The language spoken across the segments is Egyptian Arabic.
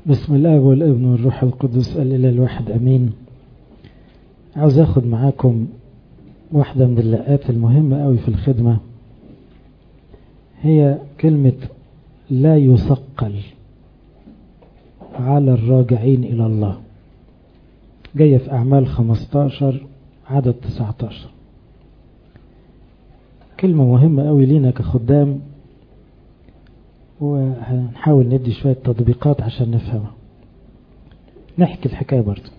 بسم الله والابن والروح القدس الإله الواحد أمين عاوز أخد معاكم واحدة من اللقات المهمة قوي في الخدمة هي كلمة لا يثقل على الراجعين إلى الله جاية في أعمال 15 عدد 19 كلمة مهمة قوي لينا كخدام وهنحاول ندي شوية تطبيقات عشان نفهمها نحكي الحكاية برضو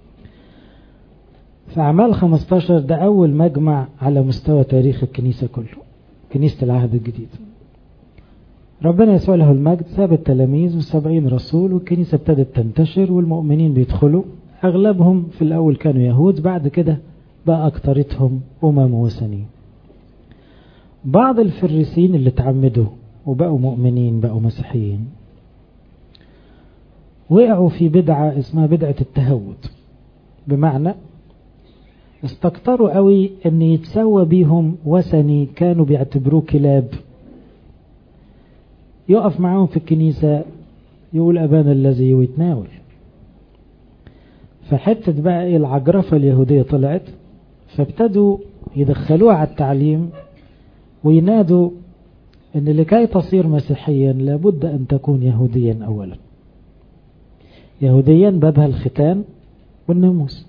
في أعمال 15 ده أول مجمع على مستوى تاريخ الكنيسة كله كنيسة العهد الجديد ربنا يسوع له المجد ساب التلاميذ والسبعين رسول والكنيسة ابتدت تنتشر والمؤمنين بيدخلوا أغلبهم في الأول كانوا يهود بعد كده بقى أكترتهم أمم وثنيين بعض الفريسين اللي تعمدوا وبقوا مؤمنين بقوا مسيحيين وقعوا في بدعة اسمها بدعة التهود بمعنى استكتروا قوي ان يتسوى بيهم وثني كانوا بيعتبروه كلاب يقف معاهم في الكنيسة يقول أبانا الذي ويتناول فحتة بقى ايه العجرفة اليهودية طلعت فابتدوا يدخلوها على التعليم وينادوا ان لكي تصير مسيحيا لابد ان تكون يهوديا اولا يهوديا بابها الختان والناموس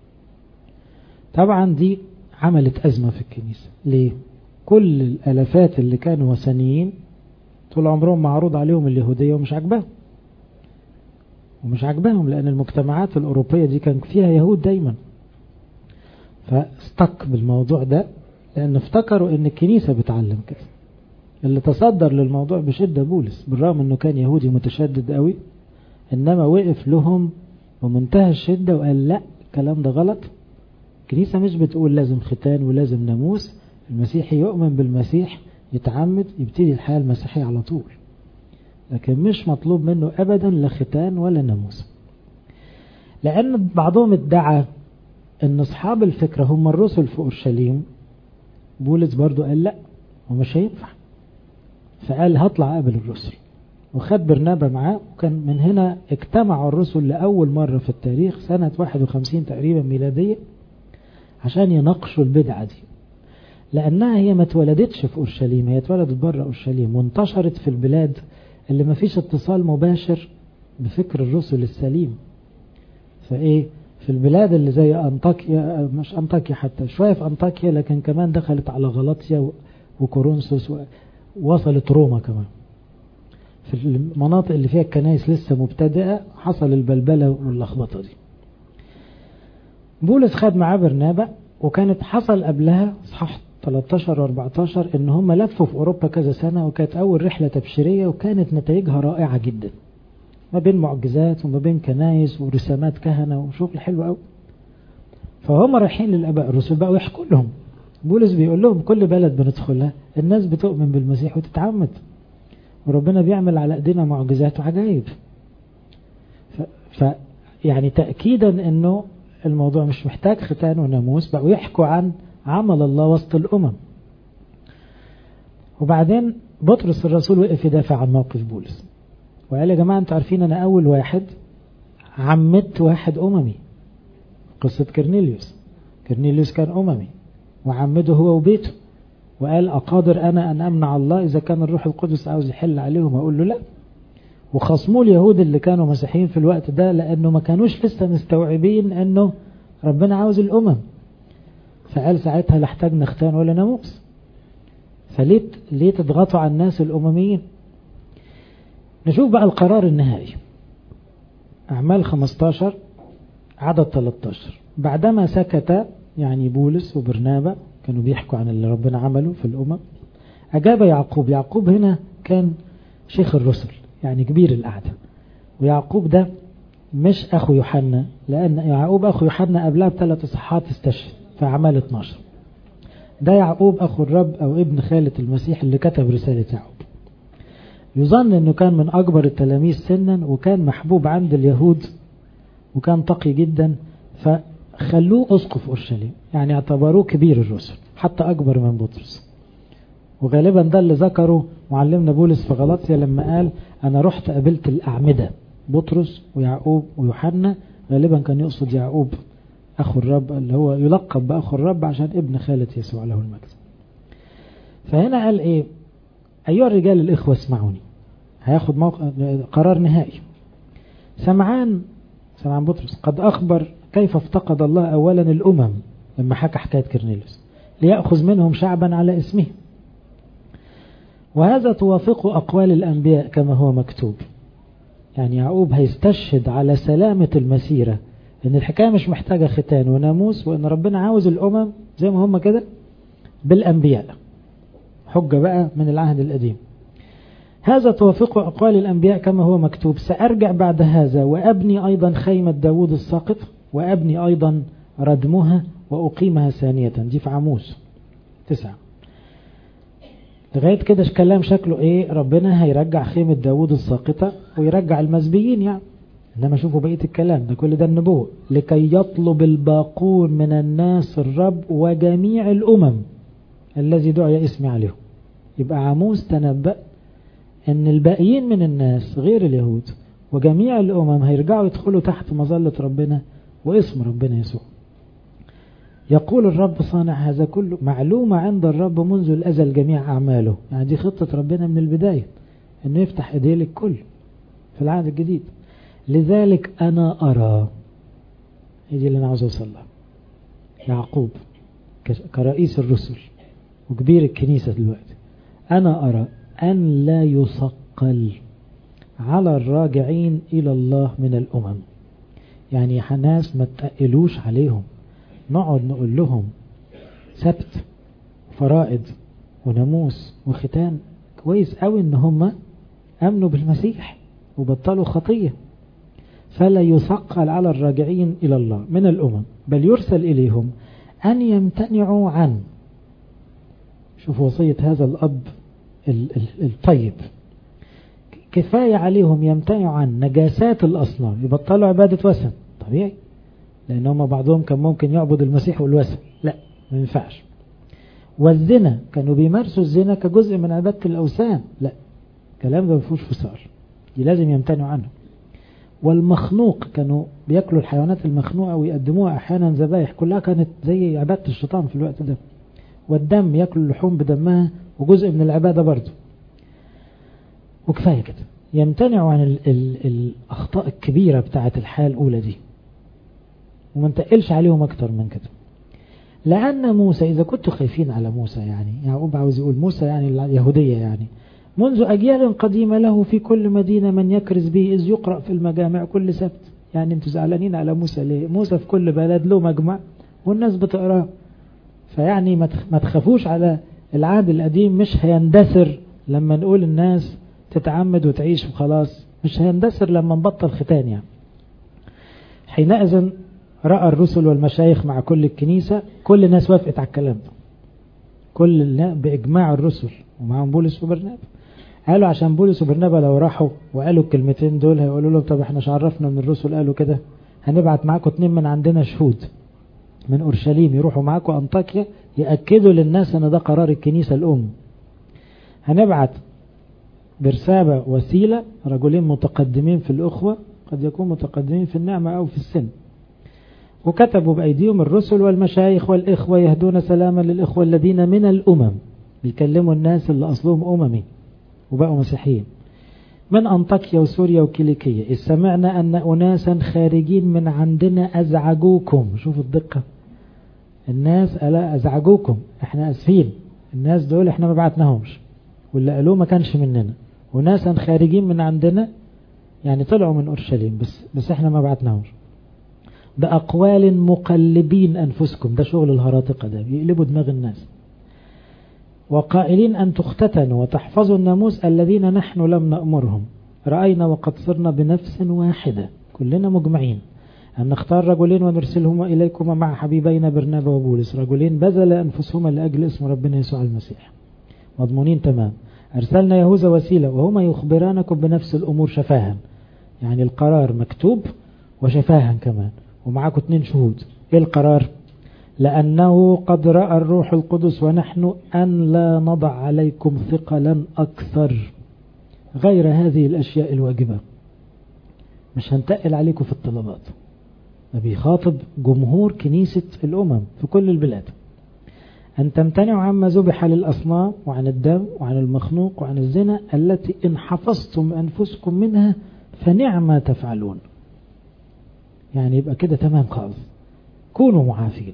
طبعا دي عملت ازمة في الكنيسة ليه كل الالافات اللي كانوا وثنيين طول عمرهم معروض عليهم اليهودية ومش عجباهم ومش عجباهم لان المجتمعات الاوروبية دي كان فيها يهود دايما فاستق بالموضوع ده لان افتكروا ان الكنيسة بتعلم كده اللي تصدر للموضوع بشدة بولس بالرغم انه كان يهودي متشدد قوي انما وقف لهم بمنتهى الشدة وقال لا الكلام ده غلط الكنيسة مش بتقول لازم ختان ولازم ناموس المسيحي يؤمن بالمسيح يتعمد يبتدي الحياة المسيحية على طول لكن مش مطلوب منه ابدا لا ختان ولا ناموس لان بعضهم ادعى ان اصحاب الفكرة هم الرسل في اورشليم بولس برضو قال لا ومش هينفع فقال هطلع قبل الرسل وخد برنابا معاه وكان من هنا اجتمعوا الرسل لأول مرة في التاريخ سنة 51 تقريبا ميلادية عشان يناقشوا البدعة دي لأنها هي ما اتولدتش في أورشليم هي اتولدت بره أورشليم وانتشرت في البلاد اللي ما فيش اتصال مباشر بفكر الرسل السليم فإيه في البلاد اللي زي أنطاكيا مش أنطاكيا حتى شوية في أنطاكيا لكن كمان دخلت على غلطيا وكورنثوس وصلت روما كمان في المناطق اللي فيها الكنائس لسه مبتدئة حصل البلبلة واللخبطة دي بولس خد معاه برنابا وكانت حصل قبلها صح 13 و 14 ان هم لفوا في اوروبا كذا سنة وكانت اول رحلة تبشيرية وكانت نتائجها رائعة جدا ما بين معجزات وما بين كنايس ورسامات كهنة وشغل حلو قوي فهم رايحين للاباء الرسل بقوا يحكوا لهم بولس بيقول لهم كل بلد بندخلها الناس بتؤمن بالمسيح وتتعمد وربنا بيعمل على ايدينا معجزات وعجائب ف... ف يعني تأكيدا انه الموضوع مش محتاج ختان وناموس بقوا يحكوا عن عمل الله وسط الامم وبعدين بطرس الرسول وقف يدافع عن موقف بولس وقال يا جماعة انتوا عارفين انا اول واحد عمدت واحد اممي قصة كرنيليوس كرنيليوس كان اممي وعمده هو وبيته وقال أقادر أنا أن أمنع الله إذا كان الروح القدس عاوز يحل عليهم أقول له لا وخصموا اليهود اللي كانوا مسيحيين في الوقت ده لأنه ما كانوش لسه مستوعبين أنه ربنا عاوز الأمم فقال ساعتها لا احتاجنا ختان ولا ناموس فليه ليه تضغطوا على الناس الأمميين نشوف بقى القرار النهائي أعمال 15 عدد 13 بعدما سكت يعني بولس وبرنابا كانوا بيحكوا عن اللي ربنا عمله في الأمم أجاب يعقوب يعقوب هنا كان شيخ الرسل يعني كبير القعدة ويعقوب ده مش أخو يوحنا لأن يعقوب أخو يوحنا قبلها بثلاث إصحاحات استشهد في أعمال 12 ده يعقوب أخو الرب أو ابن خالة المسيح اللي كتب رسالة يعقوب يظن أنه كان من أكبر التلاميذ سنا وكان محبوب عند اليهود وكان تقي جدا ف خلوه أسقف أورشليم يعني اعتبروه كبير الرسل حتى أكبر من بطرس وغالبا ده اللي ذكره معلمنا بولس في غلطيا لما قال أنا رحت قابلت الأعمدة بطرس ويعقوب ويوحنا غالبا كان يقصد يعقوب أخو الرب اللي هو يلقب بأخو الرب عشان ابن خالة يسوع له المجد فهنا قال إيه أيها الرجال الإخوة اسمعوني هياخد موقع قرار نهائي سمعان سمعان بطرس قد أخبر كيف افتقد الله أولا الأمم لما حكى حكاية كرنيلوس ليأخذ منهم شعبا على اسمه وهذا توافق أقوال الأنبياء كما هو مكتوب يعني يعقوب هيستشهد على سلامة المسيرة ان الحكاية مش محتاجة ختان وناموس وان ربنا عاوز الأمم زي ما هم كده بالأنبياء حجة بقى من العهد القديم هذا توافق أقوال الأنبياء كما هو مكتوب سأرجع بعد هذا وأبني أيضا خيمة داود الساقط وأبني أيضا ردمها وأقيمها ثانية دي في عموس تسعة لغاية كده كلام شكله ايه ربنا هيرجع خيمة داود الساقطة ويرجع المزبيين يعني انما شوفوا بقية الكلام ده كل ده النبوة لكي يطلب الباقون من الناس الرب وجميع الأمم الذي دعي اسمي عليهم يبقى عموس تنبأ ان الباقيين من الناس غير اليهود وجميع الأمم هيرجعوا يدخلوا تحت مظلة ربنا واسم ربنا يسوع يقول الرب صانع هذا كله معلومة عند الرب منذ الأزل جميع أعماله يعني دي خطة ربنا من البداية أنه يفتح إيديه للكل في العهد الجديد لذلك أنا أرى هي دي اللي أنا عاوز أوصل لها يعقوب كرئيس الرسل وكبير الكنيسة دلوقتي أنا أرى أن لا يثقل على الراجعين إلى الله من الأمم يعني ناس ما تقلوش عليهم نقعد نقول لهم سبت فرائض وناموس وختان كويس قوي ان هم امنوا بالمسيح وبطلوا خطية فلا يثقل على الراجعين الى الله من الامم بل يرسل اليهم ان يمتنعوا عن شوف وصية هذا الاب الطيب كفاية عليهم يمتنعوا عن نجاسات الاصنام يبطلوا عبادة وثن طبيعي لأن هم بعضهم كان ممكن يعبد المسيح والوثن لا ما ينفعش والزنا كانوا بيمارسوا الزنا كجزء من عبادة الأوثان لا الكلام ده ما فيهوش فصار دي لازم يمتنعوا عنه والمخنوق كانوا بياكلوا الحيوانات المخنوقة ويقدموها أحيانا ذبايح كلها كانت زي عبادة الشيطان في الوقت ده والدم ياكلوا اللحوم بدمها وجزء من العبادة برضه وكفاية كده يمتنعوا عن ال ال الأخطاء الكبيرة بتاعة الحياة الأولى دي وما نتقلش عليهم أكتر من كده لأن موسى إذا كنتوا خايفين على موسى يعني يعقوب عاوز يقول موسى يعني اليهودية يعني منذ أجيال قديمة له في كل مدينة من يكرز به إذ يقرأ في المجامع كل سبت يعني انتوا زعلانين على موسى ليه موسى في كل بلد له مجمع والناس بتقراه فيعني ما تخافوش على العهد القديم مش هيندثر لما نقول الناس تتعمد وتعيش وخلاص مش هيندثر لما نبطل ختان يعني حينئذ رأى الرسل والمشايخ مع كل الكنيسة كل الناس وافقت على الكلام ده كل الناس بإجماع الرسل ومعهم بولس وبرنابا قالوا عشان بولس وبرنابا لو راحوا وقالوا الكلمتين دول هيقولوا لهم طب احنا عرفنا ان الرسل قالوا كده هنبعت معاكم اتنين من عندنا شهود من اورشليم يروحوا معاكم انطاكيا ياكدوا للناس ان ده قرار الكنيسه الام هنبعت برسابة وسيلة رجلين متقدمين في الأخوة قد يكون متقدمين في النعمة أو في السن وكتبوا بأيديهم الرسل والمشايخ والإخوة يهدون سلاما للإخوة الذين من الأمم بيكلموا الناس اللي أصلهم أممي وبقوا مسيحيين من أنطاكيا وسوريا وكيليكية إذ سمعنا أن أناسا خارجين من عندنا أزعجوكم شوفوا الدقة الناس ألا أزعجوكم احنا أسفين الناس دول احنا ما بعتناهمش واللي قالوه ما كانش مننا وناسا خارجين من عندنا يعني طلعوا من أورشليم بس بس احنا ما بعتناهمش بأقوال مقلبين أنفسكم ده شغل الهراطقة ده بيقلبوا دماغ الناس وقائلين أن تختتنوا وتحفظوا الناموس الذين نحن لم نأمرهم رأينا وقد صرنا بنفس واحدة كلنا مجمعين أن نختار رجلين ونرسلهما إليكما مع حبيبينا برنابا وبولس رجلين بذل أنفسهما لأجل اسم ربنا يسوع المسيح مضمونين تمام أرسلنا يهوذا وسيلة وهما يخبرانكم بنفس الأمور شفاها يعني القرار مكتوب وشفاها كمان ومعاكم اتنين شهود ايه القرار لأنه قد رأى الروح القدس ونحن أن لا نضع عليكم ثقلا أكثر غير هذه الأشياء الواجبة مش هنتقل عليكم في الطلبات بيخاطب جمهور كنيسة الأمم في كل البلاد أن تمتنعوا عما ذبح للأصنام وعن الدم وعن المخنوق وعن الزنا التي إن حفظتم أنفسكم منها فنعم تفعلون يعني يبقى كده تمام خالص كونوا معافين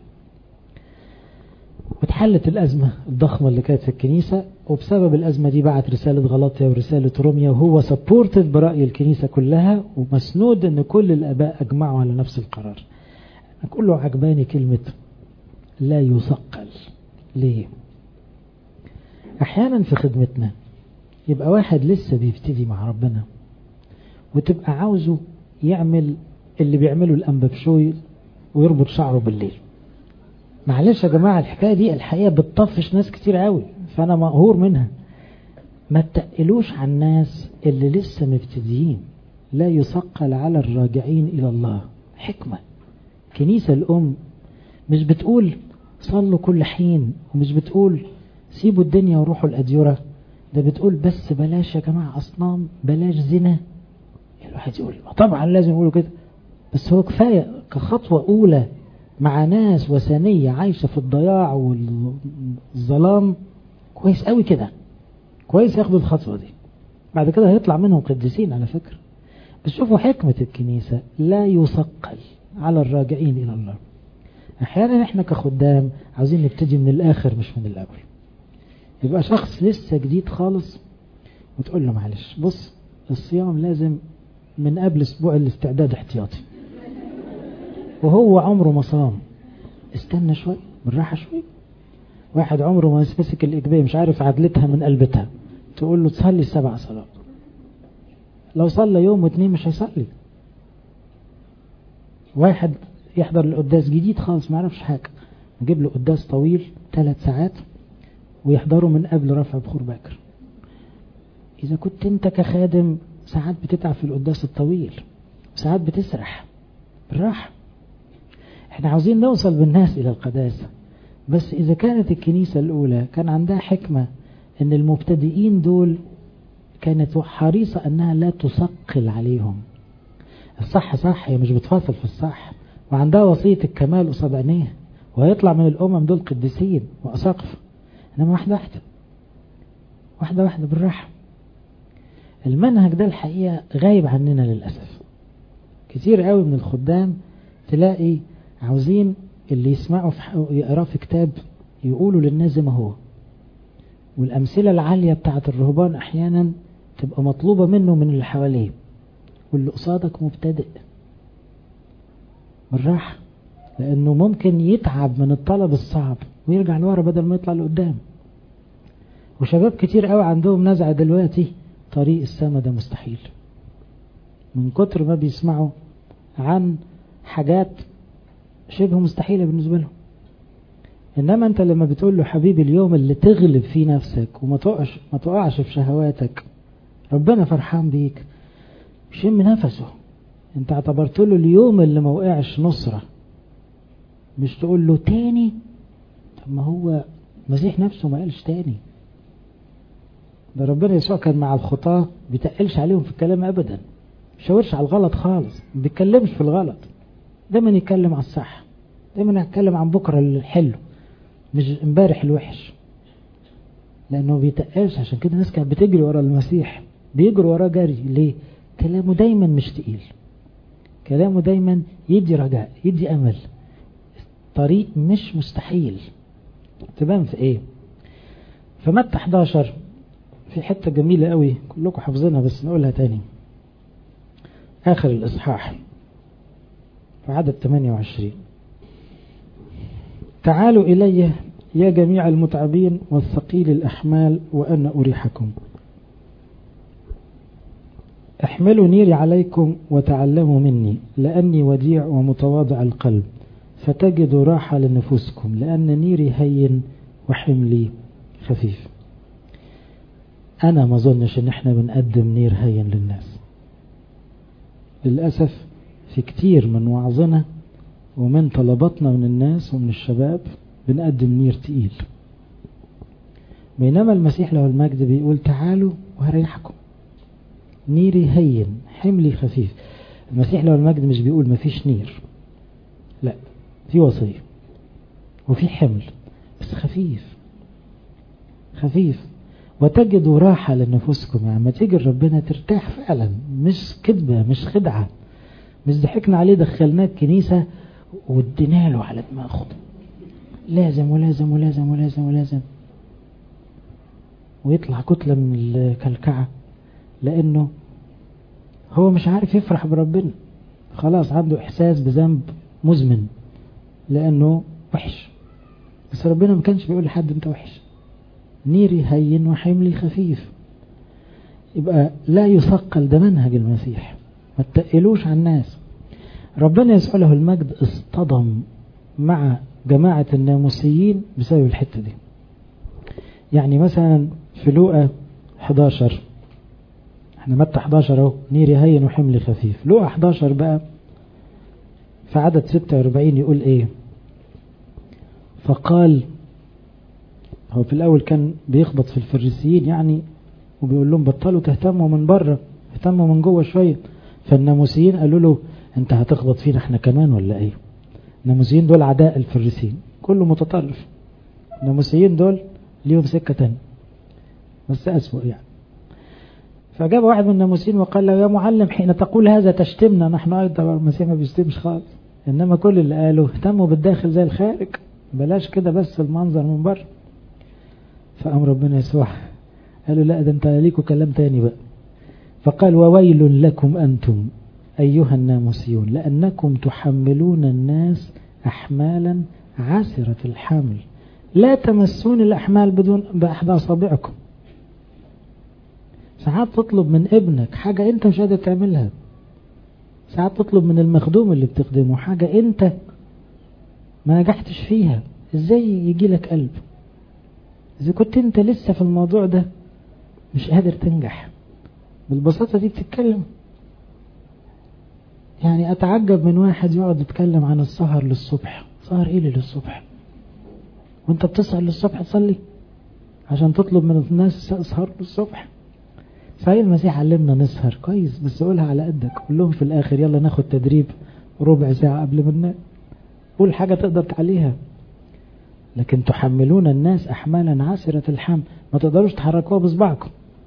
واتحلت الأزمة الضخمة اللي كانت في الكنيسة وبسبب الأزمة دي بعت رسالة غلطية ورسالة روميا وهو سبورتد برأي الكنيسة كلها ومسنود أن كل الأباء أجمعوا على نفس القرار كله عجباني كلمة لا يثقل ليه أحيانا في خدمتنا يبقى واحد لسه بيبتدي مع ربنا وتبقى عاوزه يعمل اللي بيعمله الأنبا بشوي ويربط شعره بالليل معلش يا جماعة الحكاية دي الحقيقة بتطفش ناس كتير قوي فأنا مقهور منها ما تقلوش على الناس اللي لسه مبتدئين لا يثقل على الراجعين إلى الله حكمة كنيسة الأم مش بتقول صلوا كل حين ومش بتقول سيبوا الدنيا وروحوا الأديرة ده بتقول بس بلاش يا جماعة أصنام بلاش زنا الواحد يقول طبعا لازم يقولوا كده بس هو كفاية كخطوة أولى مع ناس وثنية عايشة في الضياع والظلام كويس قوي كده كويس ياخدوا الخطوة دي بعد كده هيطلع منهم قديسين على فكرة بس شوفوا حكمة الكنيسة لا يثقل على الراجعين إلى الله أحيانا إحنا كخدام عاوزين نبتدي من الآخر مش من الأول يبقى شخص لسه جديد خالص وتقول له معلش بص الصيام لازم من قبل أسبوع الاستعداد احتياطي وهو عمره ما صام استنى شوي بالراحة شوي واحد عمره ما مسك الإجبية مش عارف عدلتها من قلبتها تقول له تصلي سبع صلوات لو صلى يوم واثنين مش هيصلي واحد يحضر القداس جديد خالص ما يعرفش حاجة نجيب له قداس طويل ثلاث ساعات ويحضره من قبل رفع بخور باكر إذا كنت أنت كخادم ساعات بتتعب في القداس الطويل ساعات بتسرح بالراحة احنا عاوزين نوصل بالناس إلى القداسة بس إذا كانت الكنيسة الأولى كان عندها حكمة أن المبتدئين دول كانت حريصة أنها لا تثقل عليهم الصح صح هي مش بتفاصل في الصح وعندها وصية الكمال قصاد عينيها وهيطلع من الأمم دول قديسين وأساقف إنما واحدة واحدة واحدة واحدة بالراحة المنهج ده الحقيقة غايب عننا للأسف كتير قوي من الخدام تلاقي عاوزين اللي يسمعوا في يقراه في كتاب يقولوا للناس زي ما هو والأمثلة العالية بتاعت الرهبان أحيانا تبقى مطلوبة منه من اللي حواليه واللي قصادك مبتدئ بالراحة لأنه ممكن يتعب من الطلب الصعب ويرجع لورا بدل ما يطلع لقدام وشباب كتير قوي عندهم نزعة دلوقتي طريق السما ده مستحيل من كتر ما بيسمعوا عن حاجات شبه مستحيلة بالنسبة لهم إنما أنت لما بتقول له حبيبي اليوم اللي تغلب فيه نفسك وما تقعش ما تقعش في شهواتك ربنا فرحان بيك شم نفسه انت اعتبرت له اليوم اللي ما وقعش نصرة مش تقول له تاني طب ما هو مسيح نفسه ما قالش تاني ده ربنا يسوع كان مع الخطاة بيتقلش عليهم في الكلام ابدا مشاورش على الغلط خالص ما بيتكلمش في الغلط دايما يتكلم على الصح دايما يتكلم عن بكرة الحلو مش امبارح الوحش لانه بيتقلش عشان كده الناس كانت بتجري ورا المسيح بيجروا وراه جري ليه كلامه دايما مش تقيل كلامه دايما يدي رجاء يدي امل طريق مش مستحيل تبان في ايه فمتى 11 في حتة جميلة قوي كلكم حافظينها بس نقولها تاني آخر الإصحاح في عدد 28 تعالوا إلي يا جميع المتعبين والثقيل الأحمال وأنا أريحكم احملوا نيري عليكم وتعلموا مني لأني وديع ومتواضع القلب فتجدوا راحة لنفوسكم لأن نيري هين وحملي خفيف أنا ما ظنش إن إحنا بنقدم نير هين للناس للأسف في كتير من وعظنا ومن طلباتنا من الناس ومن الشباب بنقدم نير تقيل بينما المسيح له المجد بيقول تعالوا وهريحكم نيري هين حملي خفيف المسيح لو المجد مش بيقول مفيش نير لا في وصية وفي حمل بس خفيف خفيف وتجدوا راحة لنفوسكم يعني ما تيجي ربنا ترتاح فعلا مش كذبة مش خدعة مش ضحكنا عليه دخلناه الكنيسة وادينا له على دماغه لازم ولازم ولازم ولازم ولازم ويطلع كتلة من الكلكعة لأنه هو مش عارف يفرح بربنا خلاص عنده إحساس بذنب مزمن لأنه وحش بس ربنا ما كانش بيقول لحد أنت وحش نيري هين وحملي خفيف يبقى لا يثقل ده منهج المسيح ما تقلوش على الناس ربنا يسوع له المجد اصطدم مع جماعة الناموسيين بسبب الحتة دي يعني مثلا في لوقا 11 احنا متى 11 اهو نيري هين وحملي خفيف لوقا 11 بقى في عدد 46 يقول ايه فقال هو في الاول كان بيخبط في الفريسيين يعني وبيقول لهم بطلوا تهتموا من بره اهتموا من جوه شويه فالناموسيين قالوا له انت هتخبط فينا احنا كمان ولا ايه الناموسيين دول عداء الفريسيين كله متطرف الناموسيين دول ليهم سكة تانية بس أسوأ يعني فجاب واحد من الناموسيين وقال له يا معلم حين تقول هذا تشتمنا نحن أيضا المسيح ما بيشتمش خالص إنما كل اللي قالوا اهتموا بالداخل زي الخارج بلاش كده بس المنظر من بره فقام ربنا يسوع قالوا لا ده انت ليكوا كلام تاني بقى فقال وويل لكم أنتم أيها الناموسيون لأنكم تحملون الناس أحمالا عسرة الحمل لا تمسون الأحمال بدون بأحدى أصابعكم ساعات تطلب من ابنك حاجة أنت مش قادر تعملها ساعات تطلب من المخدوم اللي بتخدمه حاجة أنت ما نجحتش فيها إزاي يجي لك قلب إذا كنت أنت لسه في الموضوع ده مش قادر تنجح بالبساطة دي بتتكلم يعني أتعجب من واحد يقعد يتكلم عن السهر للصبح سهر إيه للصبح وانت بتسهر للصبح تصلي عشان تطلب من الناس اسهر للصبح صحيح المسيح علمنا نسهر كويس بس قولها على قدك قول لهم في الاخر يلا ناخد تدريب ربع ساعة قبل ما ننام قول حاجة تقدر تعليها لكن تحملون الناس احمالا عسرة الحمل ما تقدروش تحركوها بصبعكم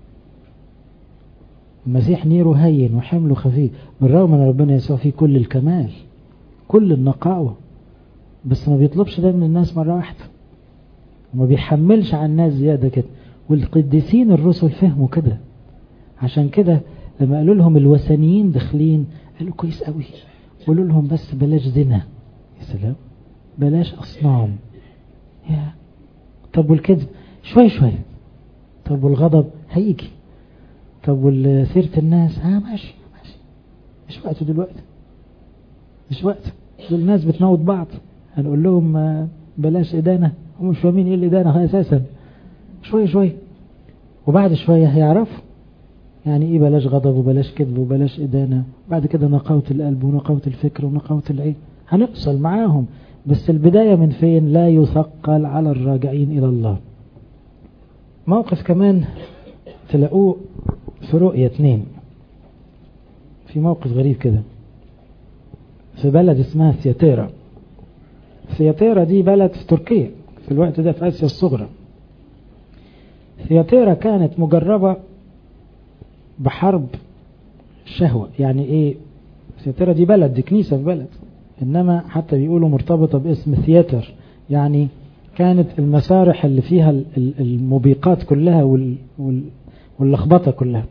المسيح نيره هين وحمله خفيف بالرغم ان ربنا يسوع فيه كل الكمال كل النقاوة بس ما بيطلبش ده من الناس مرة واحدة وما بيحملش على الناس زيادة كده والقديسين الرسل فهموا كده عشان كده لما قالوا لهم الوثنيين داخلين قالوا كويس قوي قالوا لهم بس بلاش زنا يا سلام بلاش أصنام يا طب والكذب شوي شوي طب والغضب هيجي طب والسيرة الناس ها ماشي ماشي مش وقته دلوقتي مش وقت دول الناس بتموت بعض هنقول لهم بلاش إدانة هم مش فاهمين ايه الإدانة أساسا شوية شوية وبعد شوية هيعرفوا يعني ايه بلاش غضب وبلاش كذب وبلاش إدانة بعد كده نقاوة القلب ونقاوة الفكر ونقاوة العين هنفصل معاهم بس البداية من فين لا يثقل على الراجعين إلى الله موقف كمان تلاقوه في رؤية اتنين في موقف غريب كده في بلد اسمها ثياتيرا ثياتيرا دي بلد في تركيا في الوقت ده في آسيا الصغرى ثياتيرا كانت مجربة بحرب شهوة يعني ايه ثياتيرا دي بلد دي كنيسة في بلد انما حتى بيقولوا مرتبطة باسم ثياتر يعني كانت المسارح اللي فيها الموبقات كلها واللخبطة كلها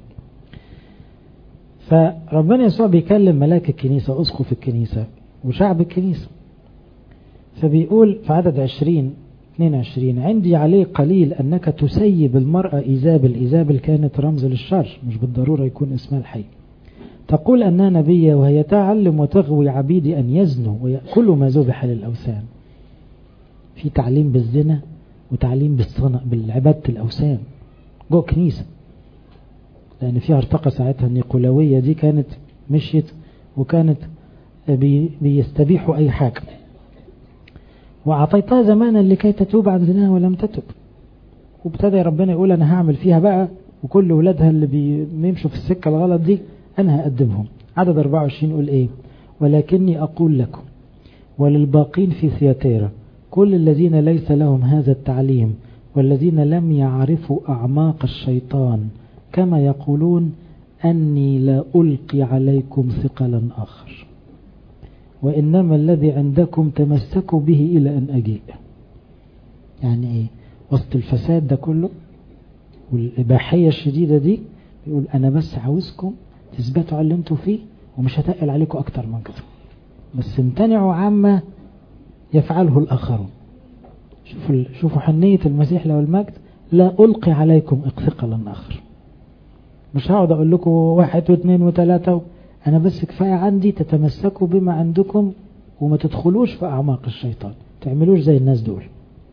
فربنا يسوع بيكلم ملاك الكنيسة أسقف الكنيسة وشعب الكنيسة فبيقول في عدد عشرين 22 عندي عليه قليل أنك تسيب المرأة إيزابل إيزابل كانت رمز للشر مش بالضرورة يكون اسمها الحي تقول أنها نبية وهي تعلم وتغوي عبيدي أن يزنوا ويأكلوا ما ذبح للأوثان في تعليم بالزنا وتعليم بالصنع بالعبادة الأوثان جوه كنيسة لأن فيها ارتقى ساعتها النيقولوية دي كانت مشيت وكانت بي بيستبيحوا أي حاجة وأعطيتها زمانا لكي تتوب عن زناها ولم تتب وابتدى ربنا يقول أنا هعمل فيها بقى وكل ولادها اللي بيمشوا في السكة الغلط دي أنا هقدمهم عدد 24 يقول ايه ولكني أقول لكم وللباقين في ثياتيرا كل الذين ليس لهم هذا التعليم والذين لم يعرفوا أعماق الشيطان كما يقولون أني لا ألقي عليكم ثقلا آخر وإنما الذي عندكم تمسكوا به إلى أن أجيء يعني إيه وسط الفساد ده كله والإباحية الشديدة دي يقول أنا بس عاوزكم تثبتوا على اللي انتوا فيه ومش هتقل عليكم أكتر من كده بس امتنعوا عما يفعله الآخرون شوفوا شوفوا حنية المسيح له المجد لا ألقي عليكم ثقلا آخر مش هقعد أقول لكم واحد واثنين وثلاثة أنا بس كفاية عندي تتمسكوا بما عندكم وما تدخلوش في أعماق الشيطان تعملوش زي الناس دول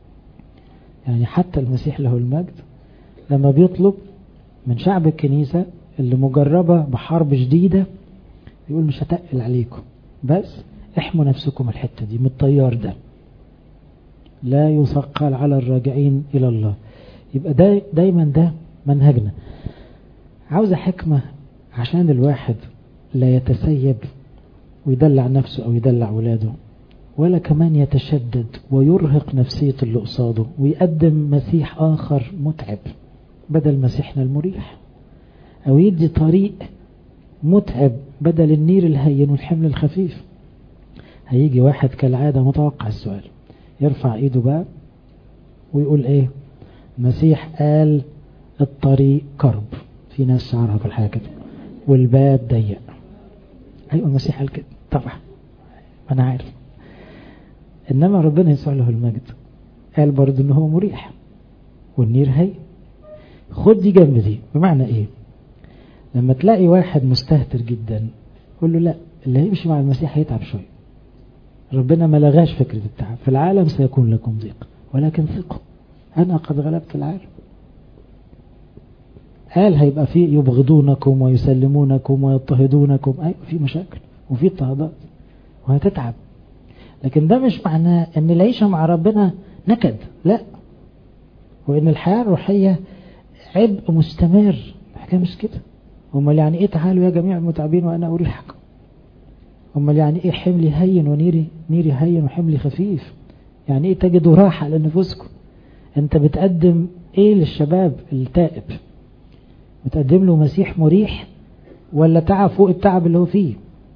يعني حتى المسيح له المجد لما بيطلب من شعب الكنيسة اللي مجربة بحرب شديدة يقول مش هتقل عليكم بس احموا نفسكم الحتة دي من الطيار ده لا يثقل على الراجعين إلى الله يبقى دا دايما ده منهجنا عاوزة حكمة عشان الواحد لا يتسيب ويدلع نفسه أو يدلع ولاده ولا كمان يتشدد ويرهق نفسية اللي قصاده ويقدم مسيح آخر متعب بدل مسيحنا المريح أو يدي طريق متعب بدل النير الهين والحمل الخفيف هيجي واحد كالعادة متوقع السؤال يرفع ايده بقى ويقول ايه المسيح قال الطريق كرب في ناس شعرها في الحياة كده والباب ضيق ايوه المسيح قال كده طبعا انا عارف انما ربنا يسوع له المجد قال برضه ان هو مريح والنير هي خد دي جنب دي بمعنى ايه لما تلاقي واحد مستهتر جدا قول له لا اللي هيمشي مع المسيح هيتعب شويه ربنا ما لغاش فكرة التعب في العالم سيكون لكم ضيق ولكن ثقوا أنا قد غلبت العالم قال هيبقى في يبغضونكم ويسلمونكم ويضطهدونكم أيوة في مشاكل وفي اضطهادات وهتتعب لكن ده مش معناه ان العيشة مع ربنا نكد لا وان الحياة الروحية عبء مستمر الحكاية مش كده امال يعني ايه تعالوا يا جميع المتعبين وانا اريحكم امال يعني ايه حملي هين ونيري نيري هين وحملي خفيف يعني ايه تجدوا راحة لنفسكم انت بتقدم ايه للشباب التائب بتقدم له مسيح مريح ولا تعب فوق التعب اللي هو فيه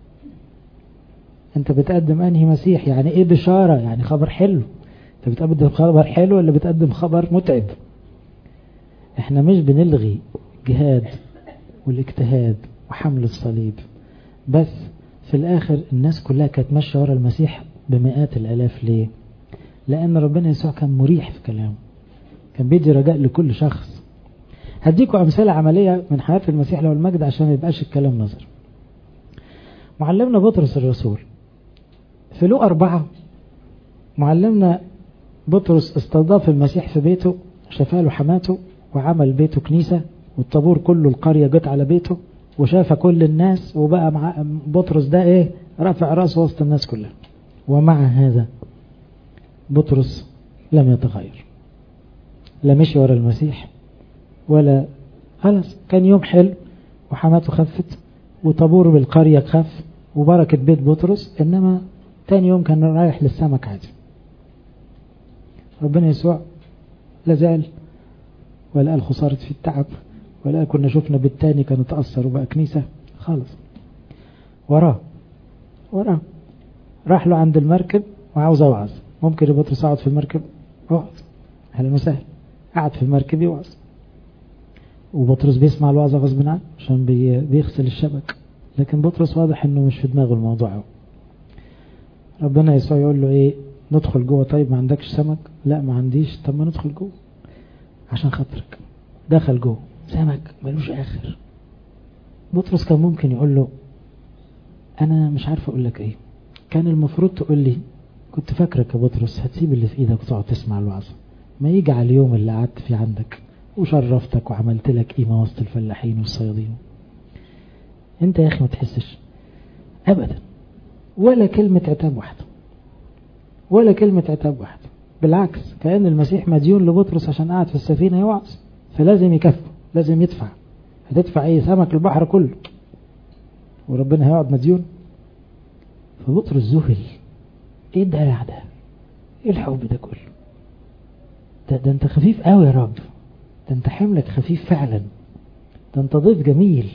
انت بتقدم انهي مسيح يعني ايه بشارة يعني خبر حلو انت بتقدم خبر حلو ولا بتقدم خبر متعب احنا مش بنلغي الجهاد والاجتهاد وحمل الصليب بس في الاخر الناس كلها كانت ماشيه ورا المسيح بمئات الالاف ليه لان ربنا يسوع كان مريح في كلامه كان بيدي رجاء لكل شخص هديكم امثله عمليه من حياه المسيح له المجد عشان ما يبقاش الكلام نظر معلمنا بطرس الرسول في له أربعة معلمنا بطرس استضاف المسيح في بيته شفاله حماته وعمل بيته كنيسة والطابور كله القرية جت على بيته وشاف كل الناس وبقى مع بطرس ده ايه رافع راسه وسط الناس كلها ومع هذا بطرس لم يتغير لا مشي ورا المسيح ولا خلاص كان يوم حلو وحماته خفت وطابور بالقرية خف وبركة بيت بطرس إنما تاني يوم كان رايح للسمك عادي ربنا يسوع لا زال ولا قال خسارة في التعب ولا قال كنا شفنا بالتاني كان اتأثر وبقى كنيسة خالص وراه وراه راح له عند المركب وعاوز اوعظ ممكن يا بطرس اقعد في المركب اقعد اهلا وسهلا قعد في المركب يوعظ وبطرس بيسمع الوعظة غصب عنه عشان بي بيغسل الشبك لكن بطرس واضح انه مش في دماغه الموضوع ربنا يسوع يقول له ايه ندخل جوه طيب ما عندكش سمك لا ما عنديش طب ما ندخل جوه عشان خاطرك دخل جوه سمك ملوش اخر بطرس كان ممكن يقول له انا مش عارف اقول لك ايه كان المفروض تقول لي كنت فاكرك يا بطرس هتسيب اللي في ايدك وتقعد تسمع الوعظة ما يجي على اليوم اللي قعدت فيه عندك وشرفتك وعملت لك قيمة وسط الفلاحين والصيادين انت يا اخي ما تحسش ابدا ولا كلمة عتاب واحدة ولا كلمة عتاب واحدة بالعكس كأن المسيح مديون لبطرس عشان قاعد في السفينة يوعظ فلازم يكفي لازم يدفع هتدفع ايه سمك البحر كله وربنا هيقعد مديون فبطرس ذهل ايه الدلع ده ايه الحب ده كله ده, ده انت خفيف قوي يا رب ده انت حملك خفيف فعلا ده انت ضيف جميل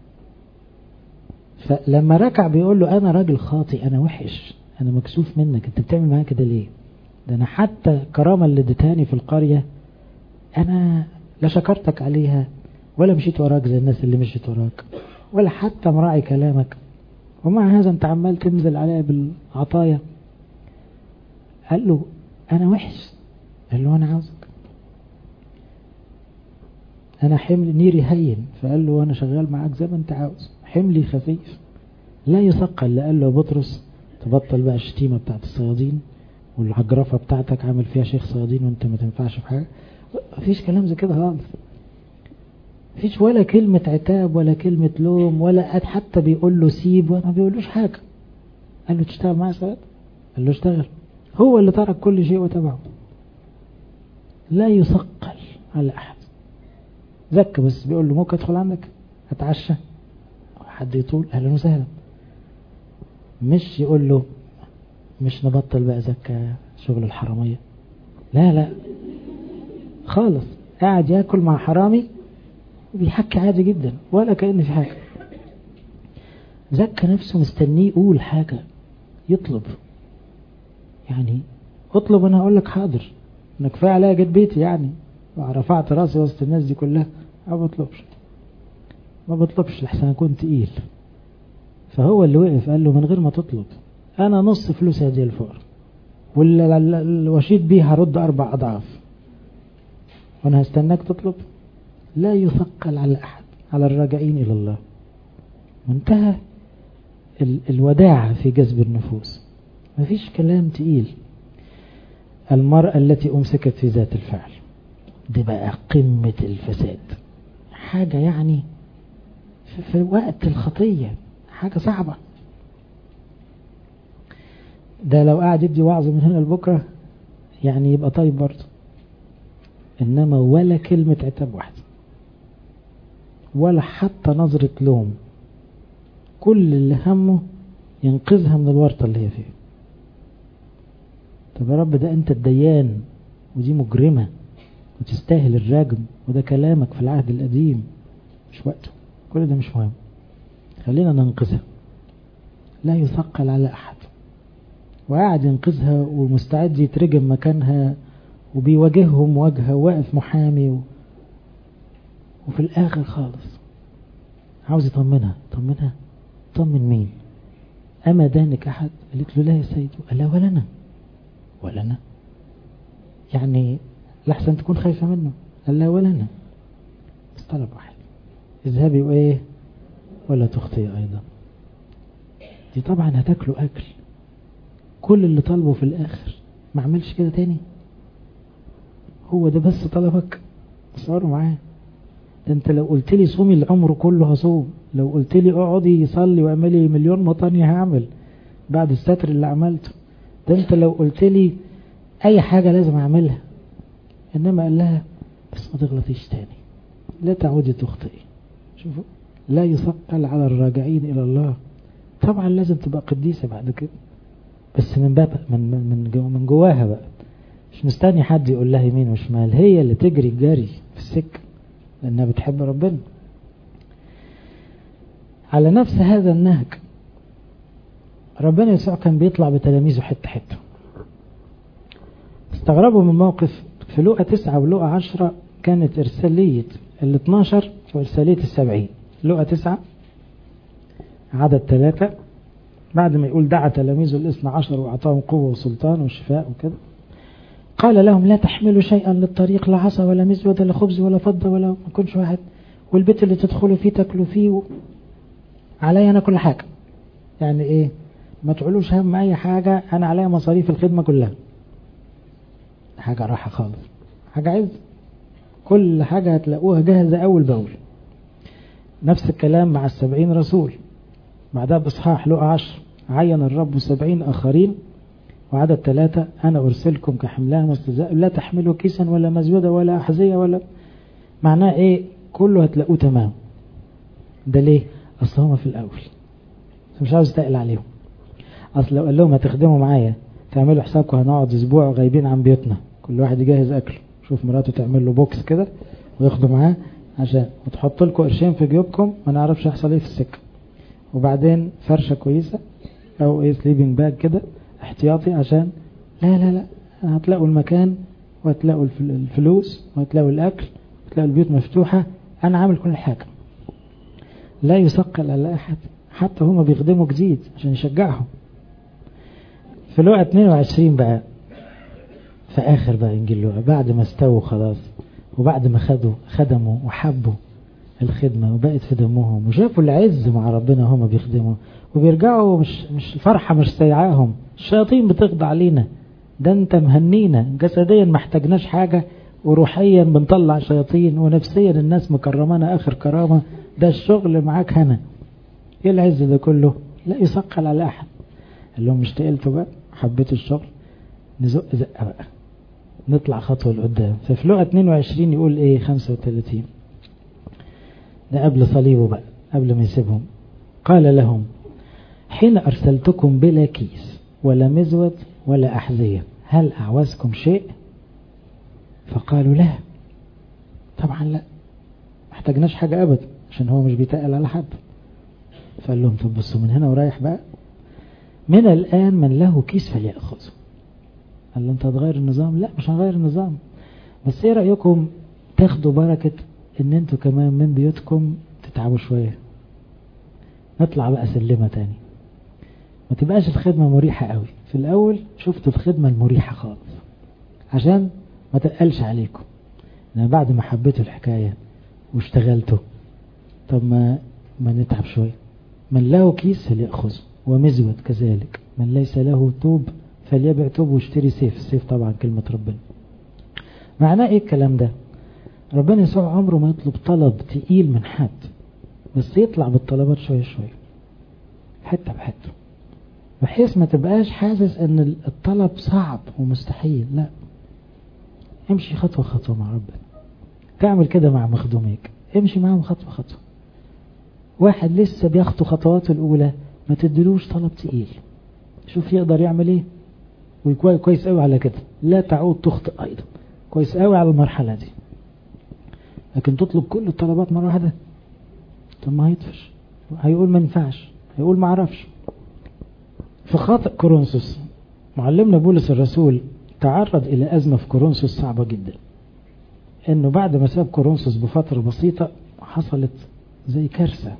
فلما ركع بيقول له انا راجل خاطي انا وحش انا مكسوف منك انت بتعمل معايا كده ليه ده انا حتى الكرامه اللي اديتهاني في القريه انا لا شكرتك عليها ولا مشيت وراك زي الناس اللي مشيت وراك ولا حتى مراعي كلامك ومع هذا انت عمال تنزل عليا بالعطايا قال له انا وحش قال له انا عاوزك انا حمل نيري هين فقال له انا شغال معاك زي ما انت عاوز حملي خفيف لا يثقل اللي قال له بطرس تبطل بقى الشتيمة بتاعت الصيادين والعجرفة بتاعتك عامل فيها شيخ صيادين وانت ما تنفعش في حاجة مفيش كلام زي كده خالص مفيش ولا كلمة عتاب ولا كلمة لوم ولا حتى بيقول له سيب وما بيقولوش حاجة قال له تشتغل معايا ساعات قال له اشتغل هو اللي ترك كل شيء وتبعه لا يثقل على أحد زك بس بيقول له ممكن ادخل عندك اتعشى حد يطول اهلا وسهلا مش يقول له مش نبطل بقى زكا شغل الحرامية لا لا خالص قاعد ياكل مع حرامي وبيحكي عادي جدا ولا كأن في حاجة زكى نفسه مستنيه يقول حاجة يطلب يعني اطلب انا هقول لك حاضر انا كفايه عليا جيت بيتي يعني رفعت راسي وسط الناس دي كلها ما بطلبش ما بطلبش لحسن اكون تقيل فهو اللي وقف قال له من غير ما تطلب انا نص فلوس هذه الفقر واللي وشيت بيه هرد اربع اضعاف وانا هستناك تطلب لا يثقل على احد على الراجعين الى الله منتهى الوداعة في جذب النفوس مفيش كلام تقيل المرأة التي أمسكت في ذات الفعل دي بقى قمة الفساد حاجة يعني في وقت الخطية حاجة صعبة ده لو قاعد يدي وعظ من هنا لبكرة يعني يبقى طيب برضه إنما ولا كلمة عتاب واحدة ولا حتى نظرة لوم كل اللي همه ينقذها من الورطة اللي هي فيها طب يا رب ده انت الديان ودي مجرمة وتستاهل الرجم وده كلامك في العهد القديم مش وقته كل ده مش مهم خلينا ننقذها لا يثقل على أحد وقاعد ينقذها ومستعد يترجم مكانها وبيواجههم وجهه واقف محامي و... وفي الآخر خالص عاوز يطمنها طمنها طمن مين أما دانك أحد قالت له لا يا سيد قال لا ولا أنا ولا أنا يعني لحسن تكون خايفة منه قال لا ولا أنا بس طلب واحد اذهبي وإيه ولا تخطئي أيضا دي طبعا هتاكلوا أكل كل اللي طالبه في الآخر ما عملش كده تاني هو ده بس طلبك صاروا معاه ده انت لو قلت لي صومي العمر كله هصوم لو قلت لي اقعدي صلي واعملي مليون مطانية هعمل بعد الستر اللي عملته ده انت لو قلت لي اي حاجة لازم اعملها انما قال لها بس ما تغلطيش تاني لا تعودي تخطئي شوفوا لا يثقل على الراجعين الى الله طبعا لازم تبقى قديسة بعد كده بس من باب من من جو من جواها بقى مش مستني حد يقول لها يمين وشمال هي اللي تجري الجري في السكة لأنها بتحب ربنا على نفس هذا النهج ربنا يسوع كان بيطلع بتلاميذه حتة حتة استغربوا من موقف في لقى تسعة ولقى عشرة كانت إرسالية ال 12 وإرسالية السبعين لقى تسعة عدد ثلاثة بعد ما يقول دعا تلاميذه الاثنى عشر وأعطاهم قوة وسلطان وشفاء وكده قال لهم لا تحملوا شيئا للطريق لا عصا ولا مزود ولا خبز ولا فضة ولا ما يكونش واحد والبيت اللي تدخلوا فيه تاكلوا فيه و... عليا أنا كل حاجة يعني إيه ما تعلوش هم أي حاجة أنا عليا مصاريف الخدمة كلها حاجة راحة خالص حاجة عز كل حاجة هتلاقوها جاهزة أول بأول نفس الكلام مع السبعين رسول بعدها بإصحاح لقى عشر عين الرب سبعين آخرين وعدد ثلاثة أنا أرسلكم كحملان واستزاء لا تحملوا كيسا ولا مزودة ولا أحذية ولا معناه إيه كله هتلاقوه تمام ده ليه أصل هما في الأول مش عاوز تقل عليهم اصل لو قال لهم هتخدموا معايا تعملوا حسابكم هنقعد اسبوع غايبين عن بيوتنا كل واحد يجهز اكل شوف مراته تعمل له بوكس كده وياخده معاه عشان وتحط لكم قرشين في جيوبكم ما نعرفش يحصل ايه في السكه وبعدين فرشه كويسه او ايه سليبنج باج كده احتياطي عشان لا لا لا هتلاقوا المكان وهتلاقوا الفلوس وهتلاقوا الاكل وهتلاقوا البيوت مفتوحه انا عامل كل حاجه لا يثقل على احد حتى هما بيخدموا جديد عشان يشجعهم في لقى 22 بقى في اخر بقى انجيل لقى بعد ما استووا خلاص وبعد ما خدوا خدموا وحبوا الخدمة وبقت في دمهم وشافوا العز مع ربنا هما بيخدموا وبيرجعوا مش مش الفرحة مش سايعاهم الشياطين بتخضع لينا ده انت مهنينا جسديا ما احتاجناش حاجة وروحيا بنطلع شياطين ونفسيا الناس مكرمانا اخر كرامة ده الشغل معاك هنا ايه العز ده كله لا يثقل على احد قال لهم مش تقلتوا بقى حبيتوا الشغل نزق زقه بقى نطلع خطوه لقدام ففي لقا 22 يقول ايه 35 ده قبل صليبه بقى قبل ما يسيبهم قال لهم حين ارسلتكم بلا كيس ولا مزود ولا احذيه هل اعوزكم شيء فقالوا لا طبعا لا محتاجناش حاجه ابدا عشان هو مش بيتقل على حد فقال لهم طب بصوا من هنا ورايح بقى من الآن من له كيس فليأخذه قال له انت هتغير النظام لا مش هنغير النظام بس ايه رأيكم تاخدوا بركة ان انتوا كمان من بيوتكم تتعبوا شوية نطلع بقى سلمة تاني ما تبقاش الخدمة مريحة قوي في الاول شفتوا الخدمة المريحة خالص عشان ما تقلش عليكم انا بعد ما حبيتوا الحكاية واشتغلتوا طب ما ما نتعب شوية من له كيس فليأخذه ومزود كذلك من ليس له توب فليبع توب واشتري سيف السيف طبعا كلمة ربنا معناه ايه الكلام ده ربنا يسوع عمره ما يطلب طلب تقيل من حد بس يطلع بالطلبات شوية شوية حتة بحتة بحيث ما تبقاش حاسس ان الطلب صعب ومستحيل لا امشي خطوة خطوة مع ربنا تعمل كده مع مخدوميك امشي معاهم خطوة خطوة واحد لسه بيخطو خطواته الأولى ما تدلوش طلب تقيل شوف يقدر يعمل ايه وكويس قوي على كده لا تعود تخطئ ايضا كويس قوي على المرحلة دي لكن تطلب كل الطلبات مرة واحدة طب ما هيطفش هيقول ما ينفعش هيقول ما اعرفش في خاطئ كورنثوس معلمنا بولس الرسول تعرض الى ازمة في كورنثوس صعبة جدا انه بعد ما ساب كورنثوس بفترة بسيطة حصلت زي كارثة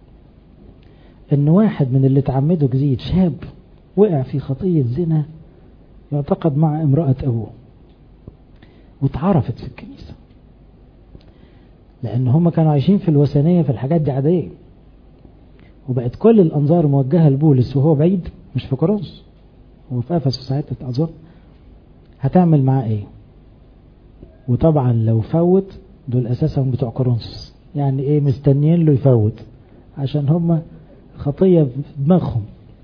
ان واحد من اللي اتعمدوا جديد شاب وقع في خطية زنا يعتقد مع امرأة ابوه واتعرفت في الكنيسة لان هم كانوا عايشين في الوثنية في الحاجات دي عادية وبقت كل الانظار موجهة لبولس وهو بعيد مش في كورنثوس هو في افسس ساعتها اظن هتعمل معاه ايه وطبعا لو فوت دول اساسا بتوع كورنثوس يعني ايه مستنيين له يفوت عشان هم خطية في دماغهم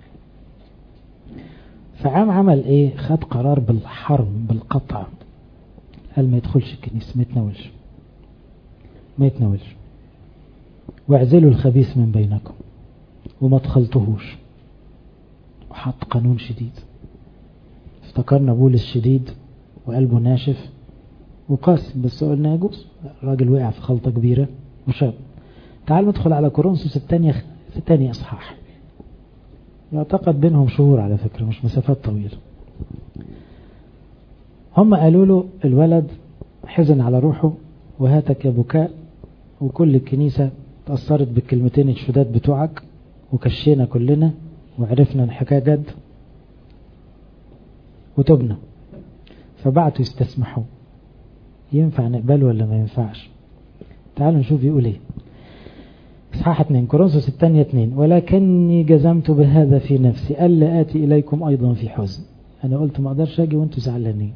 فعام عمل ايه خد قرار بالحرم بالقطع قال ما يدخلش الكنيسة ما يتناولش ما يتناولش واعزلوا الخبيث من بينكم وما تخلطوهوش وحط قانون شديد افتكرنا بولس شديد وقلبه ناشف وقاسي بس قلنا يجوز الراجل وقع في خلطة كبيرة وشاب تعال ندخل على كورنثوس الثانية في تاني اصحاح يعتقد بينهم شهور على فكرة مش مسافات طويلة هم قالوا له الولد حزن على روحه وهاتك يا بكاء وكل الكنيسة تأثرت بالكلمتين الشداد بتوعك وكشينا كلنا وعرفنا الحكاية جد وتبنا فبعتوا يستسمحوا ينفع نقبله ولا ما ينفعش تعالوا نشوف يقول ايه اصحاح 2 كورنثوس الثانية 2 ولكني جزمت بهذا في نفسي ألا آتي إليكم أيضا في حزن أنا قلت ما أقدرش أجي وأنتوا زعلانين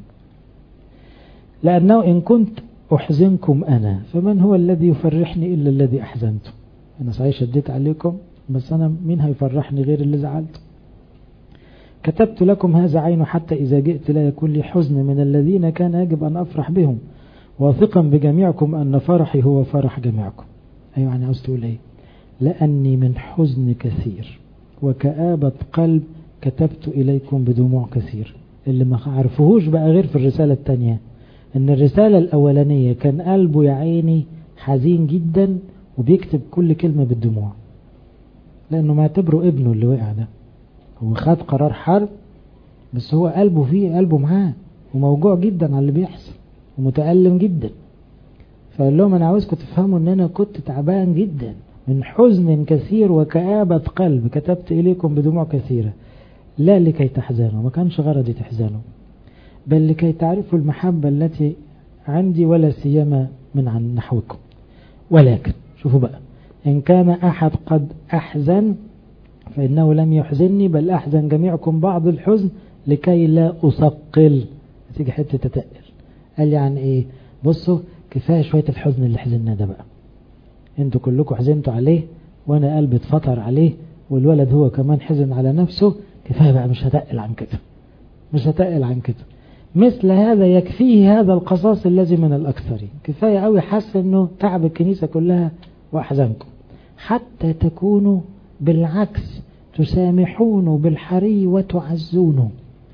لأنه إن كنت أحزنكم أنا فمن هو الذي يفرحني إلا الذي أحزنته أنا صحيح شديت عليكم بس أنا مين هيفرحني غير اللي زعلته كتبت لكم هذا عين حتى إذا جئت لا يكون لي حزن من الذين كان يجب أن أفرح بهم واثقا بجميعكم أن فرحي هو فرح جميعكم أيوة يعني عاوز تقول إيه لأني من حزن كثير وكآبة قلب كتبت إليكم بدموع كثير اللي ما عرفوهوش بقى غير في الرسالة التانية ان الرسالة الاولانية كان قلبه يا عيني حزين جدا وبيكتب كل كلمة بالدموع لانه معتبره ابنه اللي وقع ده هو خد قرار حرب بس هو قلبه فيه قلبه معاه وموجوع جدا على اللي بيحصل ومتألم جدا فقال لهم انا عاوزكم تفهموا ان انا كنت تعبان جدا من حزن كثير وكآبة قلب كتبت اليكم بدموع كثيرة لا لكي تحزنوا ما كانش غرضي تحزنوا بل لكي تعرفوا المحبة التي عندي ولا سيما من عن نحوكم ولكن شوفوا بقى إن كان أحد قد أحزن فإنه لم يحزنني بل أحزن جميعكم بعض الحزن لكي لا أثقل تيجي حتة تتقل قال يعني إيه بصوا كفاية شوية الحزن اللي حزننا ده بقى انتوا كلكم حزنتوا عليه وانا قلبي اتفطر عليه والولد هو كمان حزن على نفسه كفاية بقى مش هتقل عن كده مش هتقل عن كده مثل هذا يكفيه هذا القصاص الذي من الأكثرين كفاية قوي حس أنه تعب الكنيسة كلها وأحزانكم حتى تكونوا بالعكس تسامحون بالحري وتعزونه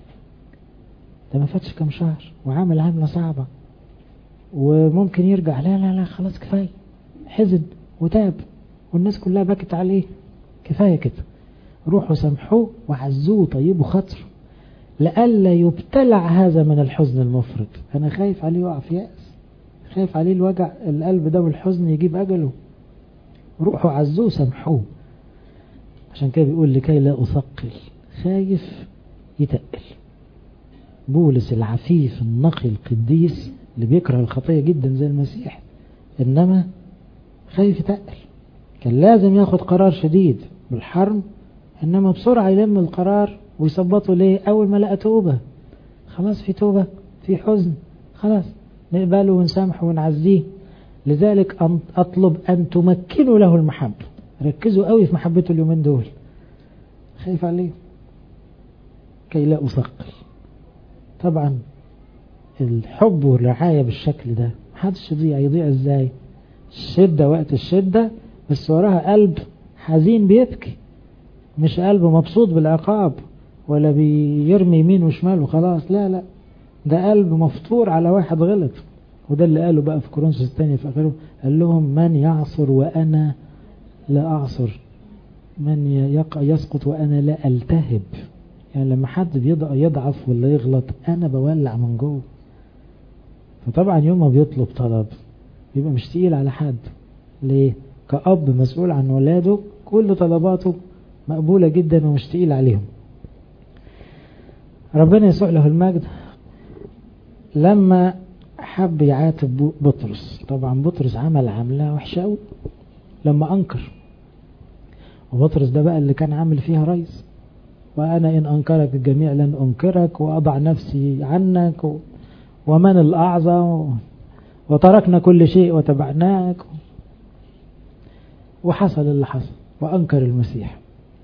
ده ما فاتش كم شهر وعامل عاملة صعبة وممكن يرجع لا لا لا خلاص كفاية حزن وتاب والناس كلها بكت عليه كفاية كده روحوا سامحوه وعزوه طيبوا خاطره لئلا يبتلع هذا من الحزن المفرط أنا خايف عليه يقع في يأس خايف عليه الوجع القلب ده والحزن يجيب أجله روحوا عزوه سامحوه عشان كده بيقول لكي لا أثقل خايف يتقل بولس العفيف النقي القديس اللي بيكره الخطية جدا زي المسيح إنما خايف يتقل كان لازم ياخد قرار شديد بالحرم إنما بسرعة يلم القرار ويثبطوا ليه أول ما لقى توبة خلاص في توبة في حزن خلاص نقبله ونسامحه ونعزيه لذلك أطلب أن تمكنوا له المحبة ركزوا قوي في محبته اليومين دول خايف عليه كي لا أثقل طبعا الحب والرعاية بالشكل ده محدش يضيع يضيع ازاي الشدة وقت الشدة بس وراها قلب حزين بيبكي مش قلب مبسوط بالعقاب ولا بيرمي يمين وشمال وخلاص لا لا ده قلب مفطور على واحد غلط وده اللي قاله بقى في كورنثوس الثاني في آخره قال لهم من يعصر وأنا لا أعصر من يسقط وأنا لا ألتهب يعني لما حد يضعف ولا يغلط أنا بولع من جوه فطبعا يوم ما بيطلب طلب بيبقى مش تقيل على حد ليه كأب مسؤول عن ولاده كل طلباته مقبولة جدا ومش تقيل عليهم ربنا يسوع له المجد لما حب يعاتب بطرس طبعا بطرس عمل عملة وحشة قوي لما أنكر وبطرس ده بقى اللي كان عامل فيها رئيس وأنا إن أنكرك الجميع لن أنكرك وأضع نفسي عنك و... ومن الأعظم وتركنا كل شيء وتبعناك وحصل اللي حصل وأنكر المسيح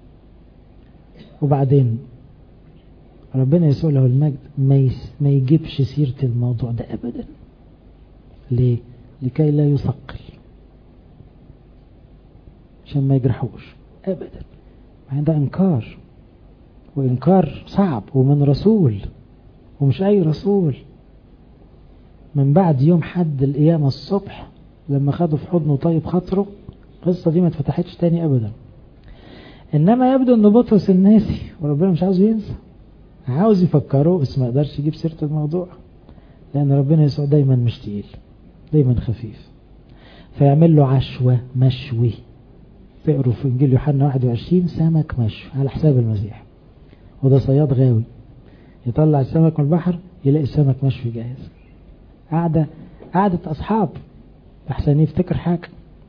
وبعدين ربنا يسوع له المجد ما, ما يجيبش سيرة الموضوع ده أبدا ليه؟ لكي لا يثقل عشان ما يجرحوش أبدا مع ده إنكار وإنكار صعب ومن رسول ومش أي رسول من بعد يوم حد القيامة الصبح لما خدوا في حضنه طيب خاطره القصة دي ما اتفتحتش تاني أبدا إنما يبدو أن بطرس الناسي وربنا مش عاوز ينسى عاوز يفكره بس ما قدرش يجيب سيرة الموضوع لأن ربنا يسوع دايما مش تقيل دايما خفيف فيعمل له عشوة مشوي تقروا في إنجيل يوحنا 21 سمك مشوي على حساب المسيح وده صياد غاوي يطلع السمك من البحر يلاقي السمك مشوي جاهز قاعدة قعدة أصحاب أحسن يفتكر حاجة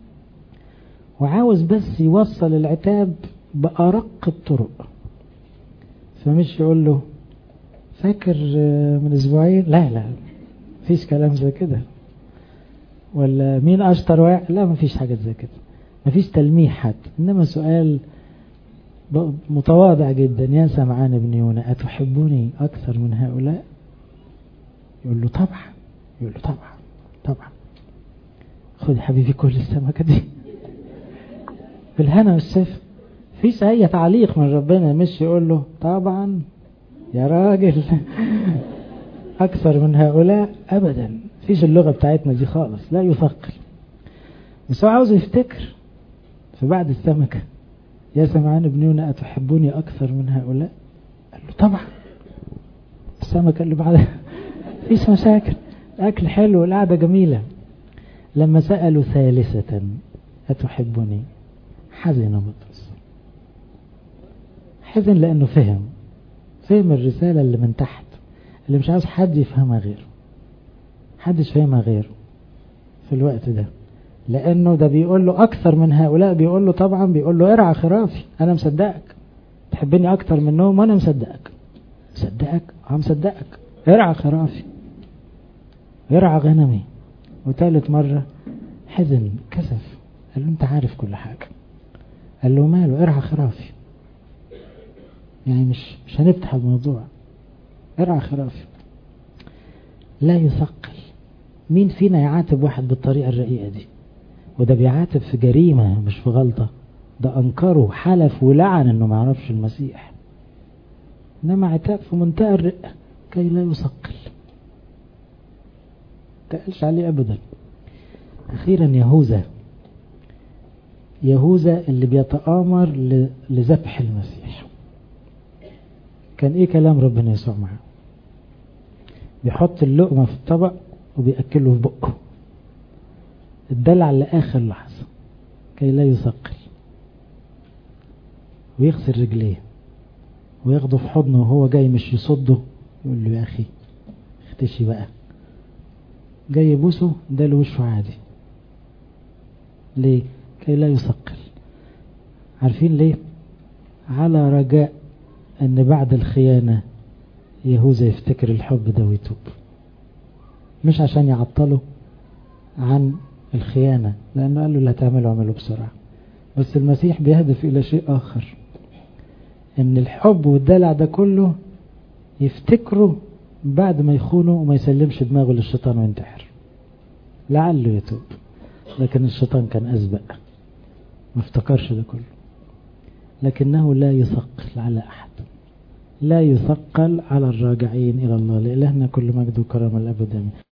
وعاوز بس يوصل العتاب بأرق الطرق فمش يقول له فاكر من أسبوعين لا لا مفيش كلام زي كده ولا مين أشطر واحد لا مفيش حاجة زي كده مفيش تلميح حتى إنما سؤال متواضع جدا يا سمعان ابن يونا أتحبني أكثر من هؤلاء يقول له طبعا يقول له طبعا طبعا خد يا حبيبي كل السمكة دي بالهنا والسيف فيش اي تعليق من ربنا مش يقول له طبعا يا راجل اكثر من هؤلاء ابدا فيش اللغة بتاعتنا دي خالص لا يثقل بس هو عاوز يفتكر فبعد السمكة يا سمعان ابن يونا أتحبوني أكثر من هؤلاء قال له طبعا السمكة اللي بعدها فيش مشاكل الأكل حلو والقعدة جميلة لما سألوا ثالثة أتحبني حزن بطرس حزن لأنه فهم فهم الرسالة اللي من تحت اللي مش عاوز حد يفهمها غيره حدش فهمها غيره في الوقت ده لأنه ده بيقول له أكثر من هؤلاء بيقول له طبعا بيقول له ارعى خرافي أنا مصدقك تحبني أكثر منهم وأنا مصدقك مصدقك اه مصدقك ارعى خرافي ارعى غنمي وثالث مرة حزن كسف قال له انت عارف كل حاجة قال له ماله ارعى خرافي يعني مش مش هنفتح الموضوع ارعى خرافي لا يثقل مين فينا يعاتب واحد بالطريقة الرقيقة دي وده بيعاتب في جريمة مش في غلطة ده أنكره حلف ولعن انه ما يعرفش المسيح انما عتاب في منتهى الرقة كي لا يثقل تقلش عليه ابدا اخيرا يهوذا يهوذا اللي بيتآمر لذبح المسيح كان ايه كلام ربنا يسوع معاه بيحط اللقمة في الطبق وبيأكله في بقه الدلع لآخر لحظة كي لا يثقل ويغسل رجليه وياخده في حضنه وهو جاي مش يصده يقول له يا أخي اختشي بقى جاي يبوسه ده له وشه عادي ليه كي لا يثقل عارفين ليه على رجاء ان بعد الخيانة يهوذا يفتكر الحب ده ويتوب مش عشان يعطله عن الخيانة لأنه قال له لا تعملوا اعملوا بسرعة بس المسيح بيهدف إلى شيء آخر إن الحب والدلع ده كله يفتكره بعد ما يخونه وما يسلمش دماغه للشيطان وينتحر لعله يتوب لكن الشيطان كان أسبق ما افتكرش ده كله لكنه لا يثقل على أحد لا يثقل على الراجعين إلى الله لإلهنا كل مجد وكرم الأبد